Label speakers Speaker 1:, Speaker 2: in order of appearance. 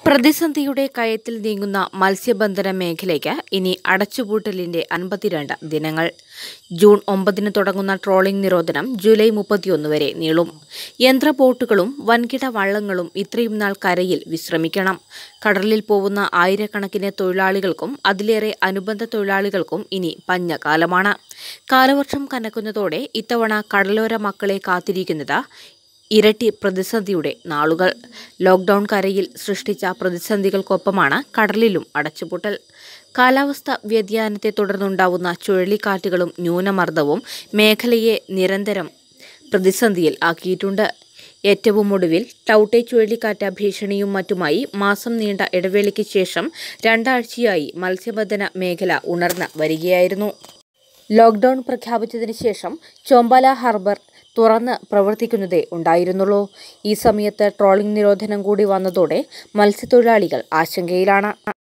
Speaker 1: പ്രതിസന്ധിയുടെ കയത്തിൽ നീങ്ങുന്ന മത്സ്യബന്ധന മേഖലയ്ക്ക് ഇനി അടച്ചുപൂട്ടലിന്റെ അൻപത്തിരണ്ട് ദിനങ്ങൾ ജൂൺ ഒമ്പതിന് തുടങ്ങുന്ന ട്രോളിംഗ് നിരോധനം ജൂലൈ മുപ്പത്തിയൊന്ന് വരെ നീളും യന്ത്ര ബോട്ടുകളും വൻകിട വള്ളങ്ങളും ഇത്രയും നാൾ കരയിൽ വിശ്രമിക്കണം കടലിൽ പോകുന്ന ആയിരക്കണക്കിന് തൊഴിലാളികൾക്കും അതിലേറെ അനുബന്ധ തൊഴിലാളികൾക്കും ഇനി പഞ്ഞകാലമാണ് കാലവർഷം കനക്കുന്നതോടെ ഇത്തവണ കടലോര മക്കളെ കാത്തിരിക്കുന്നത് ഇരട്ടി പ്രതിസന്ധിയുടെ നാളുകൾ ലോക്ഡൌൺ കരയിൽ സൃഷ്ടിച്ച പ്രതിസന്ധികൾക്കൊപ്പമാണ് കടലിലും അടച്ചുപൂട്ടൽ കാലാവസ്ഥ വ്യതിയാനത്തെ തുടർന്നുണ്ടാവുന്ന ചുഴലിക്കാറ്റുകളും ന്യൂനമർദ്ദവും മേഖലയെ നിരന്തരം പ്രതിസന്ധിയിൽ ആക്കിയിട്ടുണ്ട് ഏറ്റവും ഒടുവിൽ ടൌട്ടെ ചുഴലിക്കാറ്റ് ഭീഷണിയും മറ്റുമായി മാസം നീണ്ട ഇടവേളയ്ക്ക് ശേഷം രണ്ടാഴ്ചയായി മത്സ്യബന്ധന മേഖല ഉണർന്ന് വരികയായിരുന്നു ലോക്ഡൌൺ പ്രഖ്യാപിച്ചതിന് ശേഷം ചോമ്പാല ഹാർബർ തുറന്ന് പ്രവർത്തിക്കുന്നതേ ഉണ്ടായിരുന്നുള്ളൂ ഈ സമയത്ത് ട്രോളിംഗ് നിരോധനം കൂടി വന്നതോടെ മത്സ്യത്തൊഴിലാളികൾ ആശങ്കയിലാണ്